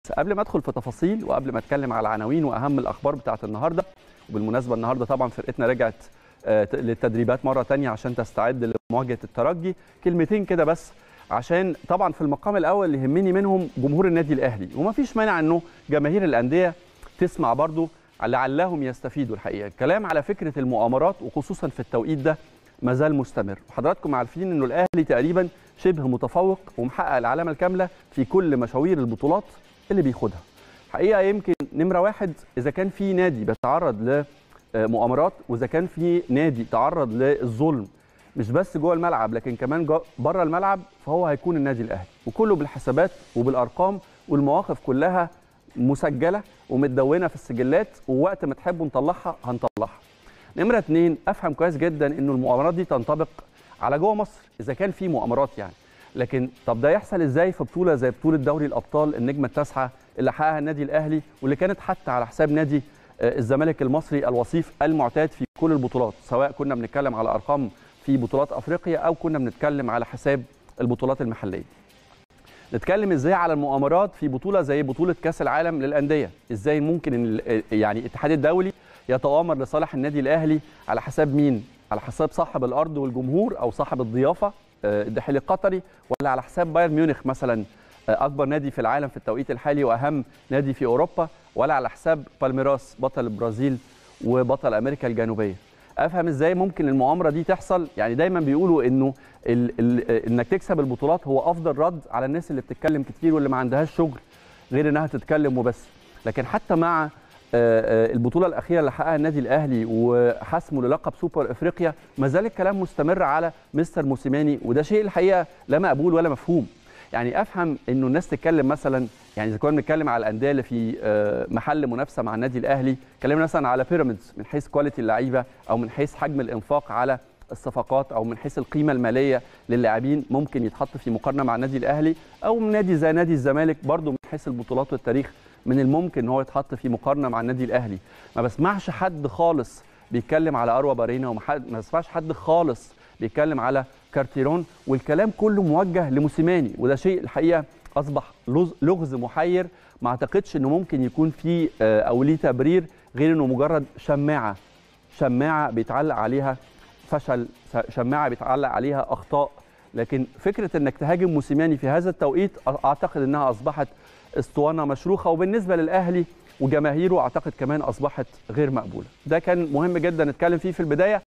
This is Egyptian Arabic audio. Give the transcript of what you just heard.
قبل ما ادخل في تفاصيل وقبل ما اتكلم على العناوين واهم الاخبار بتاعت النهارده وبالمناسبه النهارده طبعا فرقتنا رجعت آه، للتدريبات مره تانية عشان تستعد لمواجهه الترجي كلمتين كده بس عشان طبعا في المقام الاول اللي يهمني منهم جمهور النادي الاهلي ومفيش مانع انه جماهير الانديه تسمع برضو لعلهم يستفيدوا الحقيقه الكلام على فكره المؤامرات وخصوصا في التوقيت ده ما زال مستمر وحضراتكم عارفين انه الاهلي تقريبا شبه متفوق ومحقق العلامه الكامله في كل مشاوير البطولات اللي بياخدها حقيقه يمكن نمره واحد اذا كان في نادي بيتعرض لمؤامرات واذا كان في نادي تعرض للظلم مش بس جوه الملعب لكن كمان بره الملعب فهو هيكون النادي الاهلي وكله بالحسابات وبالارقام والمواقف كلها مسجله ومتدونه في السجلات ووقت ما تحبوا نطلعها هنطلعها نمره اتنين افهم كويس جدا انه المؤامرات دي تنطبق على جوه مصر اذا كان في مؤامرات يعني لكن طب ده يحصل ازاي في بطوله زي بطوله دوري الابطال النجمه التاسعه اللي حققها النادي الاهلي واللي كانت حتى على حساب نادي آه، الزمالك المصري الوصيف المعتاد في كل البطولات سواء كنا بنتكلم على ارقام في بطولات افريقيا او كنا بنتكلم على حساب البطولات المحليه نتكلم ازاي على المؤامرات في بطوله زي بطوله كاس العالم للانديه ازاي ممكن إن ال- يعني الاتحاد الدولي يتآمر لصالح النادي الاهلي على حساب مين على حساب صاحب الارض والجمهور او صاحب الضيافه آه، الدحيل القطري ولا على حساب بايرن ميونخ مثلا آه، اكبر نادي في العالم في التوقيت الحالي واهم نادي في اوروبا ولا على حساب بالميراس بطل البرازيل وبطل امريكا الجنوبيه افهم ازاي ممكن المؤامره دي تحصل يعني دايما بيقولوا انه ال ال انك تكسب البطولات هو افضل رد على الناس اللي بتتكلم كتير واللي ما عندهاش شغل غير انها تتكلم وبس لكن حتى مع آه، آه، البطوله الاخيره اللي حققها النادي الاهلي وحسمه للقب سوبر افريقيا ما زال الكلام مستمر على مستر موسيماني وده شيء الحقيقه لا مقبول ولا مفهوم يعني افهم انه الناس تتكلم مثلا يعني اذا كنا بنتكلم على الانديه اللي في آه، محل منافسه مع النادي الاهلي اتكلمنا مثلا على بيراميدز من حيث كواليتي اللعيبه او من حيث حجم الانفاق على الصفقات او من حيث القيمه الماليه للاعبين ممكن يتحط في مقارنه مع النادي الاهلي او من نادي زي نادي الزمالك برضو من حيث البطولات والتاريخ من الممكن ان هو يتحط في مقارنه مع النادي الاهلي ما بسمعش حد خالص بيتكلم على اروى بارينا وما حد- ما بسمعش حد خالص بيتكلم على كارتيرون والكلام كله موجه لموسيماني وده شيء الحقيقه اصبح لغز- لغز محير ما اعتقدش انه ممكن يكون فيه آه، او ليه تبرير غير انه مجرد شماعه شماعه بيتعلق عليها فشل شماعه بيتعلق عليها اخطاء لكن فكره انك تهاجم موسيماني في هذا التوقيت اعتقد انها اصبحت اسطوانه مشروخه وبالنسبه للاهلي وجماهيره اعتقد كمان اصبحت غير مقبوله ده كان مهم جدا نتكلم فيه في البدايه